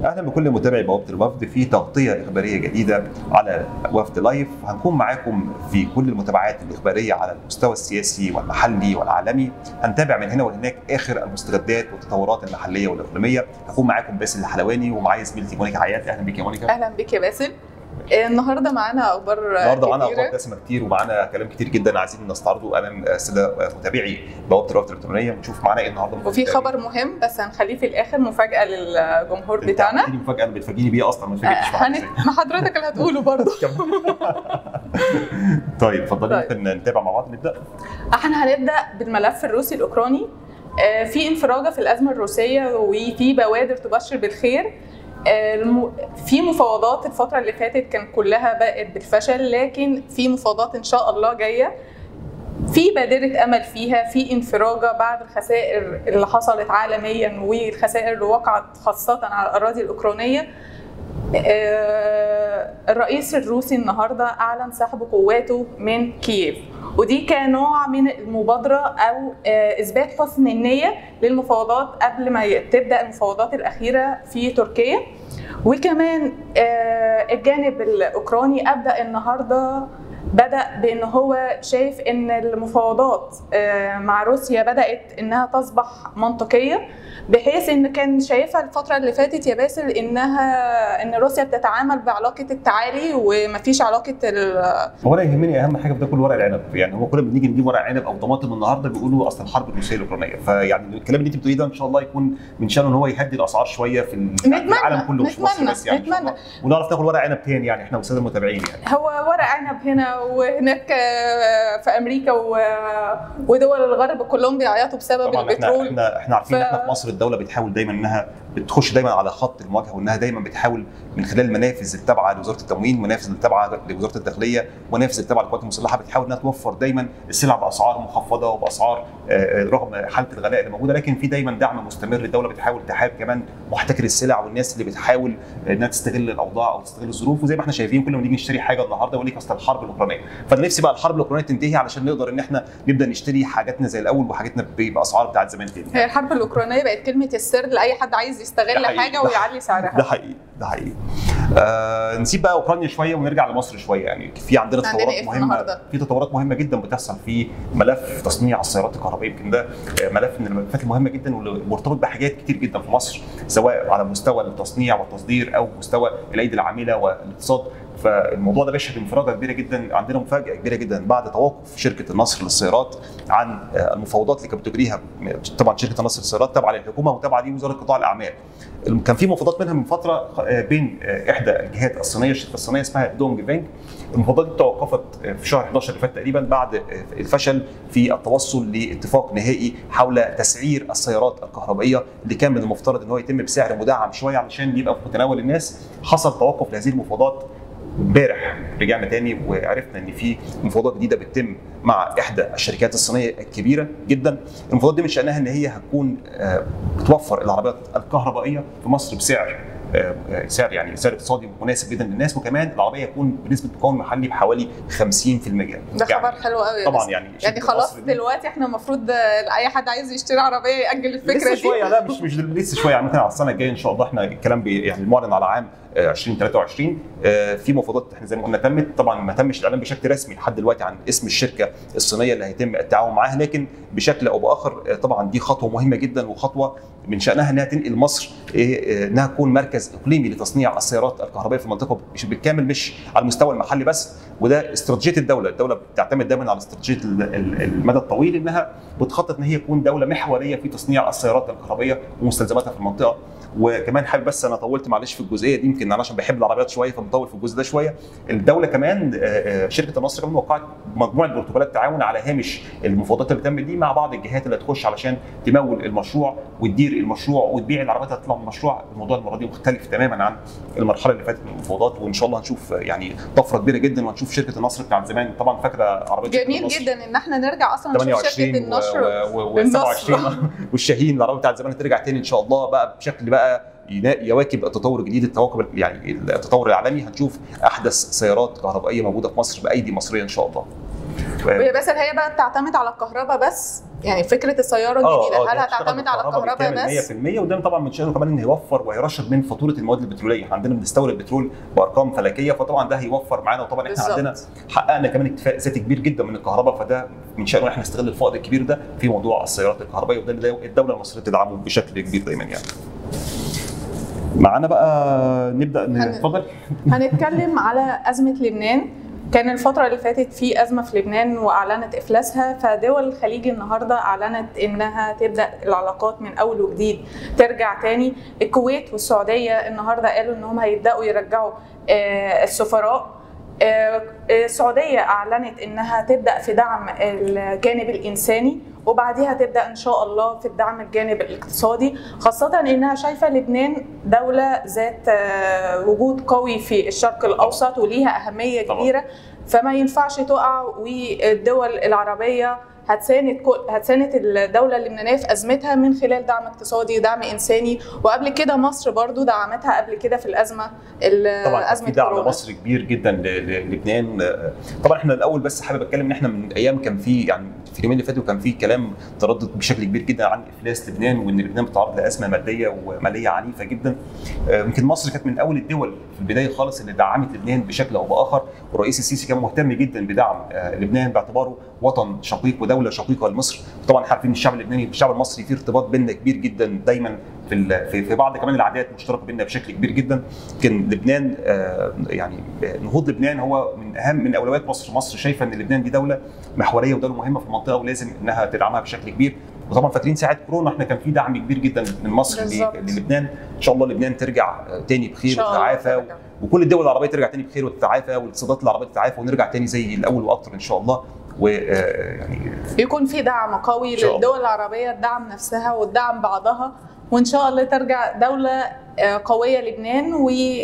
اهلا بكل متابعي بوابه الوفد في تغطيه اخباريه جديده على وفد لايف هنكون معاكم في كل المتابعات الاخباريه على المستوى السياسي والمحلي والعالمي هنتابع من هنا وهناك اخر المستجدات والتطورات المحليه والاقليميه هكون معاكم باسل الحلواني ومعايا زميلتي مونيكا عياد اهلا بك يا مونيكا اهلا بك يا باسل النهارده معانا اخبار النهارده معانا كتيرة. اخبار دسمه كتير ومعانا كلام كتير جدا عايزين نستعرضه امام الساده متابعي بوابه الوفد الالكترونيه ونشوف معانا ايه النهارده وفي خبر مهم بس هنخليه في الاخر مفاجاه للجمهور انت بتاعنا عملتي مفاجاه انا بتفاجئني بيها اصلا ما آه، اتفاجئتش معاك هنت... إزاي. ما حضرتك اللي هتقوله برضه طيب اتفضلي طيب. ممكن نتابع مع بعض نبدا احنا هنبدا بالملف الروسي الاوكراني آه، في انفراجه في الازمه الروسيه وفي بوادر تبشر بالخير آه، الم- في مفاوضات الفترة اللي فاتت كان كلها بقت بالفشل لكن في مفاوضات إن شاء الله جاية في بادرة أمل فيها في انفراجة بعد الخسائر اللي حصلت عالميا والخسائر اللي وقعت خاصة على الأراضي الأوكرانية آه، الرئيس الروسي النهارده اعلن سحب قواته من كييف ودي كنوع من المبادره او آه، اثبات حسن النيه للمفاوضات قبل ما ي- تبدا المفاوضات الاخيره في تركيا وكمان آه، الجانب الاوكراني ابدا النهارده بدا بان هو شايف ان المفاوضات آه، مع روسيا بدات انها تصبح منطقيه بحيث ان كان شايفها الفتره اللي فاتت يا باسل انها ان روسيا بتتعامل بعلاقه التعالي ومفيش علاقه ال- هو انا يهمني اهم حاجه في ده كل ورق العنب يعني هو كل ما بنيجي نجيب ورق عنب او طماطم النهارده بيقولوا اصل الحرب الروسيه الاوكرانيه فيعني الكلام اللي انت بتقوليه ده ان شاء الله يكون من شانه ان هو يهدي الاسعار شويه في ال- في نتمنى، العالم كله مش مصر نتمنى، بس يعني إن شاء الله. نتمنى. ونعرف ناخد ورق عنب تاني يعني احنا والساده المتابعين يعني هو ورق عنب هنا وهناك آه، في امريكا و- ودول الغرب كلهم بيعيطوا بسبب طبعا احنا البترول احنا احنا عارفين ف- ف... احنا في مصر الدوله بتحاول دايما انها بتخش دايما على خط المواجهه وانها دايما بتحاول من خلال المنافذ التابعه لوزاره التموين منافذ التابعه لوزاره الداخليه منافذ التابعه للقوات المسلحه بتحاول انها توفر دايما السلع باسعار مخفضه وباسعار آه، آه، رغم حاله الغلاء اللي موجوده لكن في دايما دعم مستمر الدوله بتحاول تحارب كمان محتكر السلع والناس اللي بتحاول انها تستغل الاوضاع او تستغل الظروف وزي ما احنا شايفين كل ما نيجي نشتري حاجه النهارده يقول لك اصل الحرب الاوكرانيه فانا نفسي بقى الحرب الاوكرانيه تنتهي علشان نقدر ان احنا نبدا نشتري حاجاتنا زي الاول وحاجاتنا ب- باسعار بتاعت زمان تاني هي الحرب الاوكرانيه بقت كلمه السر لاي حد عايز ده يستغل حقيقي. حاجه ده- ويعلي ده سعرها حقيقي ده حقيقي آه نسيب بقى اوكرانيا شويه ونرجع لمصر شويه يعني في عندنا عندنا تطورات إيه في مهمه النهاردة؟ في تطورات مهمه جدا بتحصل في ملف تصنيع السيارات الكهربائيه يمكن ده آه، ملف من الملفات المهمه جدا واللي مرتبط بحاجات كتير جدا في مصر سواء على مستوى التصنيع والتصدير او مستوى الايدي العامله والاقتصاد فالموضوع ده بيشهد انفراجه كبيره جدا عندنا مفاجاه كبيره جدا بعد توقف شركه النصر للسيارات عن آه، المفاوضات اللي كانت بتجريها طبعا شركه النصر للسيارات تابعه للحكومه وتابعه لوزاره قطاع الاعمال كان في مفاوضات منها من فتره آه، بين آه، احدى الجهات الصينيه الشركه الصينيه اسمها دونج بانك المفاوضات دي توقفت آه، في شهر 11 اللي فات تقريبا بعد آه، الفشل في التوصل لاتفاق نهائي حول تسعير السيارات الكهربائيه اللي كان من المفترض ان هو يتم بسعر مدعم شويه علشان يبقى في متناول الناس حصل توقف لهذه المفاوضات امبارح رجعنا تاني وعرفنا ان في مفاوضات جديده بتتم مع احدى الشركات الصينيه الكبيره جدا المفاوضات دي من شانها ان هي هتكون آه، بتوفر العربيات الكهربائيه في مصر بسعر آه، آه، سعر يعني سعر اقتصادي مناسب جدا للناس وكمان العربيه يكون بنسبه مكون محلي بحوالي 50% ده يعني خبر حلو قوي طبعا يعني يعني شركة خلاص مصر دي- دلوقتي احنا المفروض آه، اي حد عايز يشتري عربيه ياجل الفكره لسه دي شويه لا مش مش لسه شويه يعني ممكن على السنه الجايه ان شاء الله احنا الكلام بي يعني المعلن على عام آه، 2023 آه، في مفاوضات احنا زي ما قلنا تمت طبعا ما تمش الاعلان بشكل رسمي لحد دلوقتي عن اسم الشركه الصينيه اللي هيتم التعاون معاها لكن بشكل او باخر آه، طبعا دي خطوه مهمه جدا وخطوه من شانها انها تنقل مصر إيه، آه، انها تكون مركز اقليمي لتصنيع السيارات الكهربائيه في المنطقه مش بالكامل مش على المستوى المحلي بس وده استراتيجيه الدوله، الدوله بتعتمد دايما على استراتيجيه ال- ال- المدى الطويل انها بتخطط ان هي تكون دوله محوريه في تصنيع السيارات الكهربائيه ومستلزماتها في المنطقه وكمان حابب بس انا طولت معلش في الجزئيه دي يمكن انا عشان بحب العربيات شويه فمطول في الجزء ده شويه الدوله كمان آه، آه، شركه النصر كمان وقعت مجموعه بروتوكولات تعاون على هامش المفاوضات اللي تمت دي مع بعض الجهات اللي هتخش علشان تمول المشروع وتدير المشروع وتبيع العربيات اللي هتطلع من المشروع الموضوع المره دي مختلف تماما عن المرحله اللي فاتت من المفاوضات وان شاء الله هنشوف آه، يعني طفره كبيره جدا وهنشوف شركه النصر بتاعت زمان طبعا فاكره عربيه شركة جميل النصر؟ جدا ان احنا نرجع اصلا نشوف 28 شركه النشر و النصر. 27 والشاهين العربيه بتاعت زمان هترجع تاني ان شاء الله بقى بشكل بقى ينا- يواكب التطور الجديد التواكب يعني التطور العالمي هنشوف احدث سيارات كهربائيه موجوده في مصر بايدي مصريه ان شاء الله. وهي بس هي بقى بتعتمد على الكهرباء بس يعني فكره السياره الجديده هل هتعتمد على الكهرباء بس 100% وده طبعا من شانه كمان ان هيوفر وهيرشد من فاتوره المواد البتروليه احنا عندنا بنستورد بترول بارقام فلكيه فطبعا ده هيوفر معانا وطبعا احنا بالظبط. عندنا حققنا كمان اكتفاء ذاتي كبير جدا من الكهرباء فده من شانه احنا نستغل الفائض الكبير ده في موضوع السيارات الكهربائيه وده اللي الدوله المصريه تدعمه بشكل كبير دايما يعني معانا بقى نبدا هن- اتفضل هنتكلم على ازمه لبنان كان الفترة اللي فاتت في أزمة في لبنان وأعلنت إفلاسها فدول الخليج النهاردة أعلنت إنها تبدأ العلاقات من أول وجديد ترجع تاني الكويت والسعودية النهاردة قالوا إنهم هيبدأوا يرجعوا آه، السفراء آه، السعودية أعلنت إنها تبدأ في دعم الجانب الإنساني وبعديها تبدأ إن شاء الله في الدعم الجانب الاقتصادي خاصة إنها شايفة لبنان دولة ذات آه، وجود قوي في الشرق الأوسط وليها أهمية طبعاً. كبيرة فما ينفعش تقع والدول العربية هتساند كل هتساند الدوله اللبنانيه في ازمتها من خلال دعم اقتصادي ودعم انساني وقبل كده مصر برضو دعمتها قبل كده في الازمه ال- طبعا كان ازمه في دعم كورونا. مصري كبير جدا ل- ل- للبنان آه، طبعا احنا الاول بس حابب اتكلم ان احنا من ايام كان في يعني في اليومين اللي فاتوا كان في كلام تردد بشكل كبير جدا عن افلاس لبنان وان لبنان بتتعرض لازمه ماديه وماليه عنيفه جدا آه، يمكن مصر كانت من اول الدول في البدايه خالص اللي دعمت لبنان بشكل او باخر والرئيس السيسي كان مهتم جدا بدعم آه، لبنان باعتباره وطن شقيق ودوله شقيقه لمصر طبعا احنا عارفين الشعب اللبناني والشعب المصري في ارتباط بيننا كبير جدا دايما في ال- في في بعض كمان العادات مشتركه بيننا بشكل كبير جدا يمكن لبنان آه، يعني نهوض لبنان هو من اهم من اولويات مصر، مصر شايفه ان لبنان دي دوله محوريه ودوله مهمه في المنطقه ولازم انها تدعمها بشكل كبير وطبعا فاكرين ساعه كورونا احنا كان في دعم كبير جدا من مصر ل- بالظبط. للبنان ان شاء الله لبنان ترجع آه، تاني إن بخير شاء الله وتتعافى ترجع. وكل الدول العربيه ترجع تاني بخير وتتعافى والاقتصادات العربيه تتعافى ونرجع تاني زي الاول واكتر ان شاء الله ويعني يكون في دعم قوي إن شاء الله. للدول العربيه تدعم نفسها وتدعم بعضها وان شاء الله ترجع دوله آه، قويه لبنان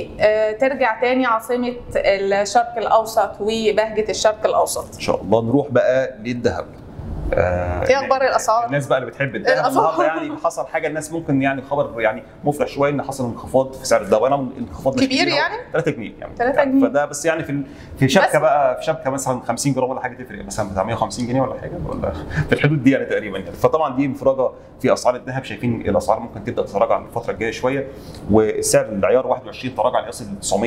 وترجع تاني عاصمه الشرق الاوسط وبهجه الشرق الاوسط ان شاء الله نروح بقى للذهب آه، ايه اخبار الاسعار الناس بقى اللي بتحب الذهب الأسعار. النهارده يعني حصل حاجه الناس ممكن يعني خبر يعني مفرح شويه ان حصل انخفاض في سعر الذهب انا الانخفاض مش كبير يعني؟ 3 جنيه يعني 3 جنيه. فده بس يعني في ال- في شبكه بس- بقى في شبكه مثلا 50 جرام ولا حاجه تفرق مثلا بتاع 150 جنيه ولا حاجه ولا في الحدود دي يعني تقريبا يعني فطبعا دي انفراجه في اسعار الذهب شايفين الاسعار ممكن تبدا تتراجع الفتره الجايه شويه والسعر العيار 21 تراجع ليصل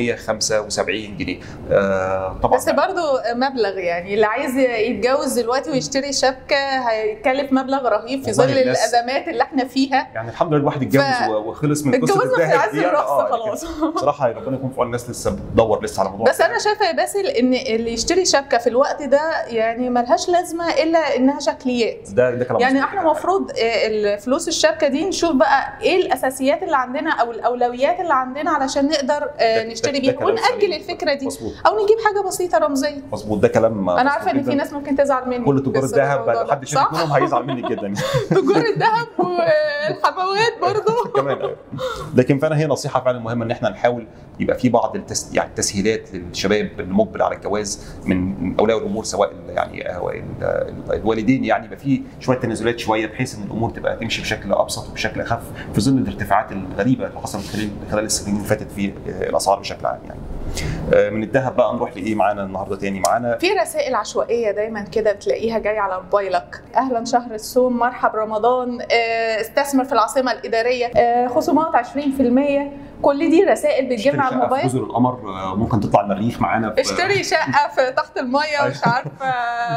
975 جنيه آه طبعا بس برضو مبلغ يعني اللي عايز يتجوز دلوقتي ويشتري شبكه هيكلف مبلغ رهيب في ظل والله الناس- الازمات اللي احنا فيها يعني الحمد لله الواحد اتجوز ف- و- وخلص من قصه اتجوزنا في الذهب عز دي يعني. الرخصه آه، لكن خلاص بصراحه ربنا يكون في عون الناس لسه بتدور لسه على موضوع بس انا شايفه يا باسل ان اللي يشتري شبكه في الوقت ده يعني ملهاش لازمه الا انها شكليات ده ده كلام يعني مظبوط. احنا المفروض الفلوس الشبكه دي نشوف بقى ايه الاساسيات اللي عندنا او الاولويات اللي عندنا علشان نقدر آه، ده- نشتري ده بيها كلام ونأجل سليم. الفكره دي مظبوط او نجيب حاجه بسيطه رمزيه مظبوط ده كلام انا مظبوط عارفه ان في جداً. ناس ممكن تزعل مني كل تجار بس الذهب الموضوع لو ده. حد شارك صح؟ منهم هيزعل منك جدا تجار الذهب والحموات برضو كمان أيوة. لكن فانا هي نصيحه فعلا مهمه ان احنا نحاول يبقى في بعض التس... يعني التسهيلات للشباب المقبل على الجواز من اولياء الامور سواء ال- يعني أو ال- ال- الوالدين يعني يبقى في شويه تنازلات شويه بحيث ان الامور تبقى تمشي بشكل ابسط وبشكل اخف في ظل الارتفاعات الغريبه اللي حصلت خلال خلال السنين اللي فاتت في الاسعار بشكل عام يعني. آه، من الذهب بقى نروح لايه معانا النهارده تاني معانا في رسائل عشوائيه دايما كده بتلاقيها جايه على موبايلك اهلا شهر الصوم مرحب رمضان آه، استثمر في العاصمه الاداريه آه، خصومات 20% كل دي رسائل بتجيلنا على اشتري شقة في الموبايل جزر القمر آه، ممكن تطلع المريخ معانا في اشتري شقه في تحت الميه مش عارفه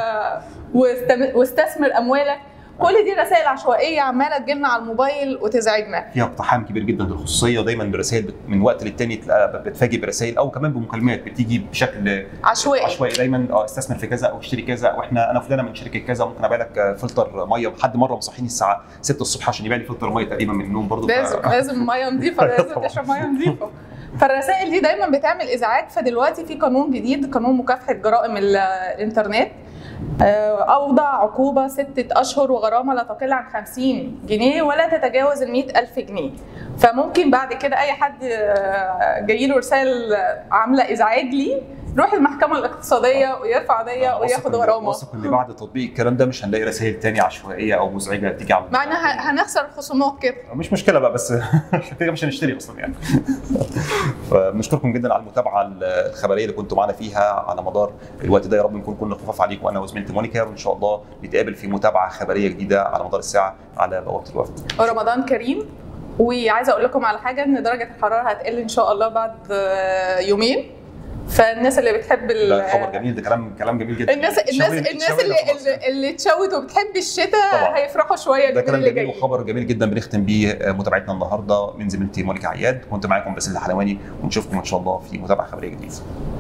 واستم- واستثمر اموالك كل دي رسائل عشوائيه عماله تجيلنا على الموبايل وتزعجنا فيها اقتحام كبير جدا للخصوصيه ودايما برسائل بت- من وقت للتاني تلاقيها بتفاجئ برسائل او كمان بمكالمات بتيجي بشكل عشوائي عشوائي دايما اه استثمر في كذا او اشتري كذا او احنا انا فلانه من شركه كذا ممكن ابيع لك آه، فلتر ميه حد مره مصحيني الساعه 6 الصبح عشان يبيع لي فلتر ميه تقريبا من النوم برضه لازم لازم ميه نظيفه لازم طبعاً. تشرب ميه نظيفه فالرسائل دي دايما بتعمل ازعاج فدلوقتي في قانون جديد قانون مكافحه جرائم ال- الانترنت آه، اوضع عقوبه ستة اشهر وغرامه لا تقل عن 50 جنيه ولا تتجاوز ال ألف جنيه فممكن بعد كده اي حد آه، جاي له رسائل عامله ازعاج لي يروح المحكمه الاقتصاديه ويرفع قضيه وياخد غرامه واثق ان بعد تطبيق الكلام ده مش هنلاقي رسائل تانية عشوائيه او مزعجه تيجي على مع ان ه- هنخسر الخصومات كده مش مشكله بقى بس عشان كده مش هنشتري اصلا يعني فبنشكركم جدا على المتابعه الخبريه اللي كنتوا معانا فيها على مدار الوقت ده يا رب نكون كنا خفاف عليكم انا وزميلتي مونيكا وان شاء الله نتقابل في متابعه خبريه جديده على مدار الساعه على بوابه الوفد رمضان كريم وعايزه اقول لكم على حاجه ان درجه الحراره هتقل ان شاء الله بعد آه، يومين فالناس اللي بتحب ال- ده خبر جميل ده كلام كلام جميل جدا الناس الناس شاورين- الناس شاورين اللي في مصر. اللي, اللي تشوت وبتحب الشتاء طبعاً. هيفرحوا شويه ده اليومين كلام اللي جميل جايين وخبر جميل جدا بنختم بيه متابعتنا النهارده من زميلتي مونيكا عياد كنت معاكم باسل الحلواني ونشوفكم ان شاء الله في متابعه خبريه جديده